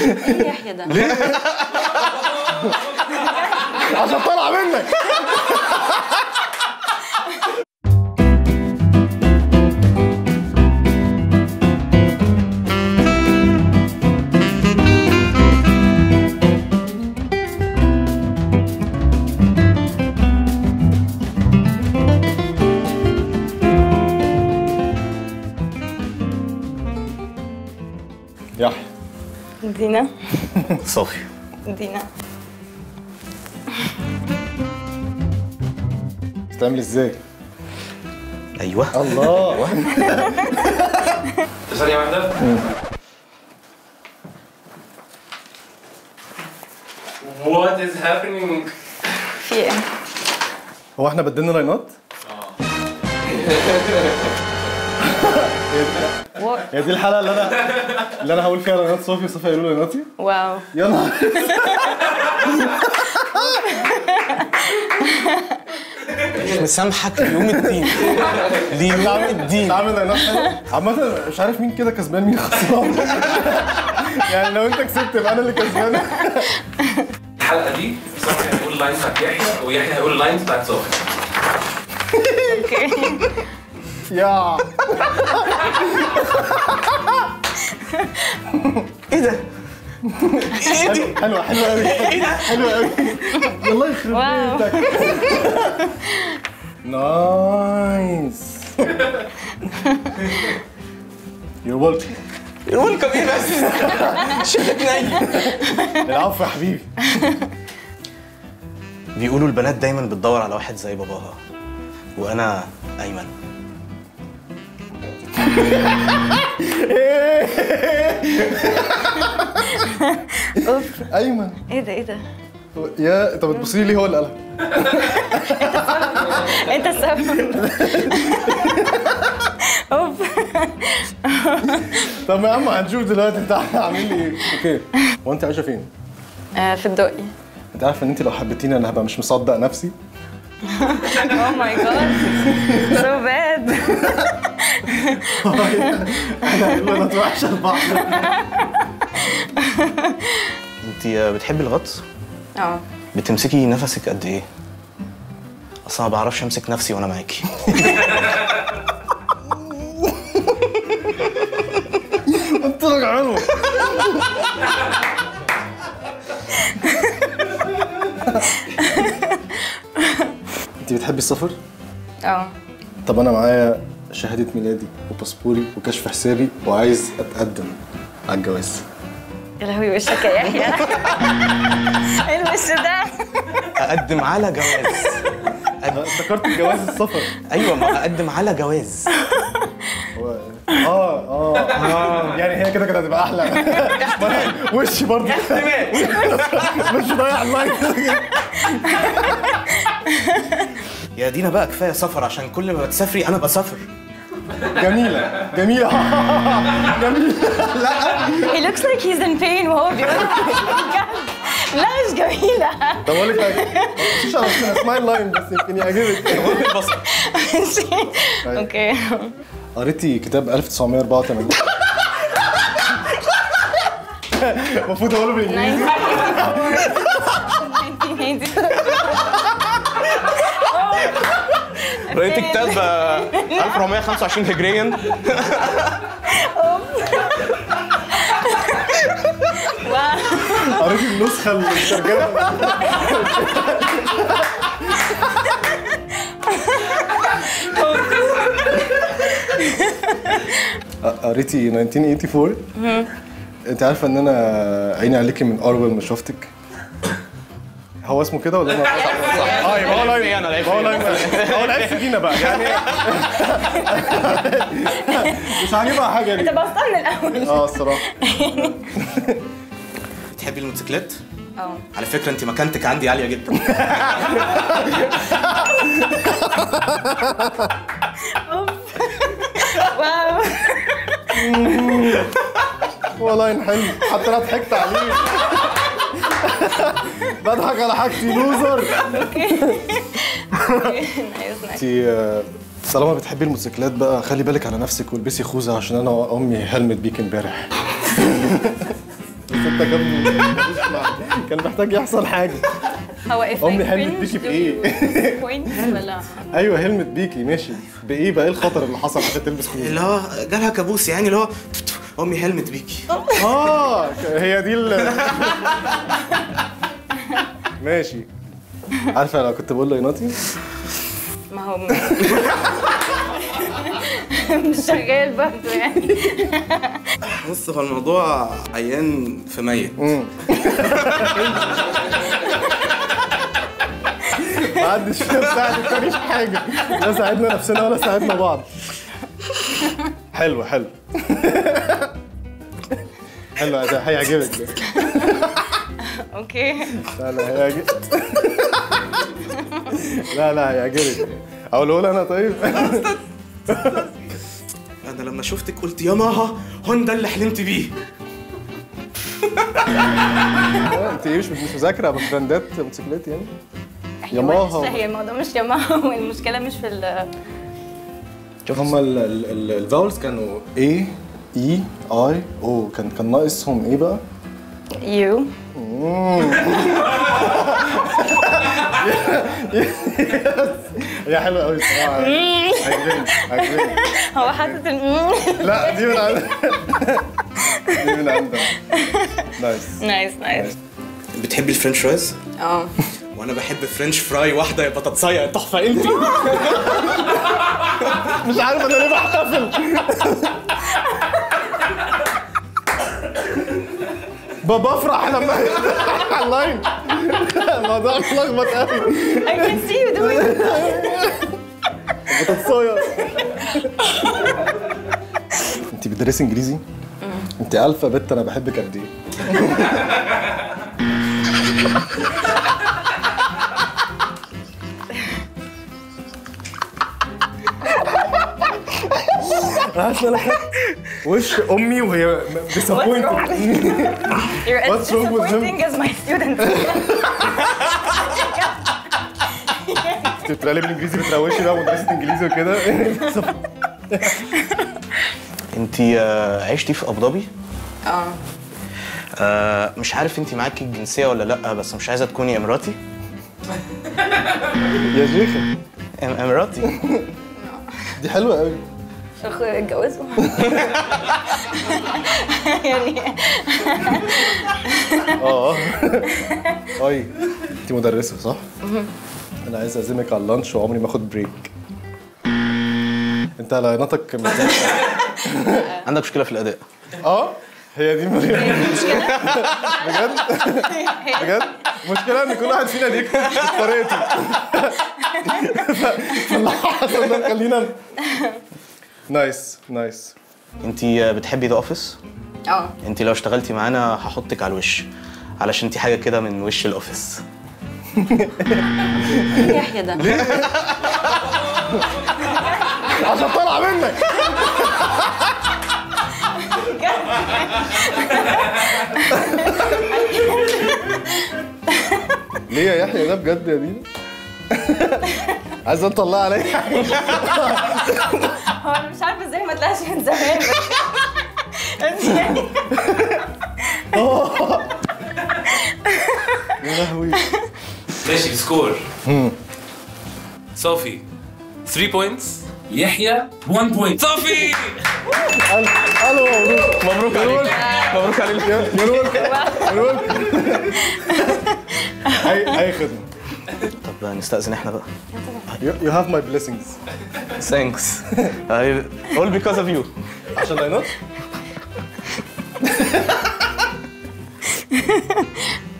ايه يحيى ده عشان طالعه منك يحيى دينا صافي دينا بتعمل ازاي؟ ايوه الله ثانية واحدة What is happening? في ايه هو احنا بدلنا لاينات؟ واو. هي دي الحلقه اللي انا اللي انا هقول فيها لاينات صوفي وصوفي هيقولوا لايناتي واو يا نهار مش مسامحك ليوم الدين ليوم الدين عامل لاينات حلوة. عامة مش عارف مين كده كسبان مين خسران يعني لو انت كسبت يبقى انا اللي كسبان الحلقة دي صبحي هيقول اللاينز بتاعت يحيى ويحيى هيقول اللاينز بتاعت صبحي اوكي يا ايه ده؟ حلوة حلوة حلوة قوي حلوة قوي الله يخرب واو. بيتك نايس يور ويلكم الويلكم ايه بس؟ شلت نايم العفو يا حبيبي بيقولوا البنات دايما بتدور على واحد زي باباها وانا ايمن اوف ايمن ايه ده ايه ده يا انت بتبص لي ليه هو اللي قالها انت السبب اوف طب يا عم هنشوف دلوقتي انت عامل لي ايه اوكي هو انت عايشه فين؟ آه، في الدقي انت عارف ان انت لو حبيتيني انا هبقى مش مصدق نفسي اوه ماي جاد سو باد انا انا وحشه لبعض انت بتحبي الغطس؟ اه بتمسكي نفسك قد ايه؟ اصلا ما بعرفش امسك نفسي وانا معاكي قلت لك حلو انت بتحبي السفر؟ اه طب انا معايا شهاده ميلادي وباسبوري وكشف حسابي وعايز اتقدم على الجواز يا لهوي وشك يا يحيى ايه الوش ده اقدم على جواز أنا افتكرت الجواز السفر ايوه ما اقدم على جواز هو- اه اه يعني هي كده كده هتبقى احلى وشي برضه مش ضايع اللاين يا دينا بقى كفايه سفر عشان كل ما بتسافري انا بسافر جميله جميله جميله he looks like he's in pain وهو بيقول بجد. لا مش جميلة طب اقول لك حاجه مش عشان اسمعي اللاين بس يمكن يعجبك بصر اوكي قريتي كتاب 1984 المفروض اقوله بالانجليزي 1984 قريت كتاب آه، 1425 هجريا قريتي النسخه المترجمه قريتي 1984 انت عارفه ان انا عيني عليكي من اول ما شفتك هو اسمه كده ولا انا اه يبقى هو لاين انا لعيب هو لاين هو لعيب في دينا بقى يعني مش عاجبها حاجه انت دي بصتها من الاول اه الصراحه بتحبي الموتوسيكلات؟ اه على فكره انت مكانتك عندي عاليه جدا واو هو لاين حلو حتى انا ضحكت عليه بضحك على حاجتي لوزر نايس نايس انت طالما بتحبي الموتوسيكلات بقى خلي بالك على نفسك والبسي خوذه عشان انا وامي هلمت بيك امبارح انت كان كان محتاج يحصل حاجه هو if أمي I حلمت cringe, بيكي do بإيه؟ you point ولا ايوه هلمت بيكي ماشي بايه بقى ايه الخطر اللي حصل عشان تلبس خوذه اللي هو جالها كابوس يعني اللي هو امي حلمت بيكي اه هي دي ال ماشي عارفه لو كنت بقول له يناطي ما هو مش شغال برضه يعني بص هو الموضوع عيان في ميت ما حدش فينا مساعد التاني في حاجه لا ساعدنا نفسنا ولا ساعدنا بعض حلو حلو حلو ده هيعجبك ده اوكي لا لا هيعجبك لا لا هيعجبك اقوله لها انا طيب انا لما شفتك قلت يا ماها هون ده اللي حلمت بيه انت ايه مش مش مذاكره براندات موتوسيكلات يعني هي ياماها. مش- هي الموضوع مش ياماها والمشكله مش في ال هما الفاولز كانوا A E I O كان كان ناقصهم ايه بقى؟ يو هي حلوه قوي الصراحه عجباني عجباني هو حاطط ال لا دي من عندك دي من عندك نايس نايس نايس بتحبي الفرنش فرايز؟ اه وانا بحب فرنش فراي واحده يبقى تتصيع تحفه انت مش عارف انا ليه بحتفل ب- بفرح لما على اللاين الموضوع ملخبط قوي I can see you doing it. بتتصاير انت بتدرسي انجليزي؟ انت عارفه بت انا بحبك قد ايه عارفه انا وش امي وهي disappointed You're as What's wrong with him? disappointing as my students. انت بتتكلمي بالانجليزي بتروشي بقى مدرسه انجليزي وكده انت عشتي في ابو ظبي؟ اه آه، مش عارف انت معاكي الجنسيه ولا لا بس مش عايزه تكوني اماراتي يا شيخه إم- اماراتي دي حلوه قوي اخويا اتجوزوا يعني اه اي انت مدرسه صح؟ انا عايز اعزمك على اللانش وعمري ما اخد بريك انت ليناتك مش عندك مشكله في الاداء اه هي دي مشكلة بجد بجد مشكلة ان كل واحد فينا بيكتب بطريقته فاللي حصل ده خلينا نايس نايس انت بتحبي ذا اوفيس اه انت لو اشتغلتي معانا هحطك على الوش علشان انت حاجه كده من وش الاوفيس يحيى ده عشان طالع منك ليه يا يحيى ده بجد يا دينا؟ عايز اطلع عليا هو انا مش عارفه ازاي ما طلعش من زمان بس بس يعني يا لهوي ماشي السكور صافي 3 بوينتس يحيى 1 بوينت صافي الو مبروك مبروك عليك مبروك عليك مبروك مبروك اي اي خدمه طب نستأذن احنا بقى You, you have my blessings. ثانكس all because of you عشان لاينات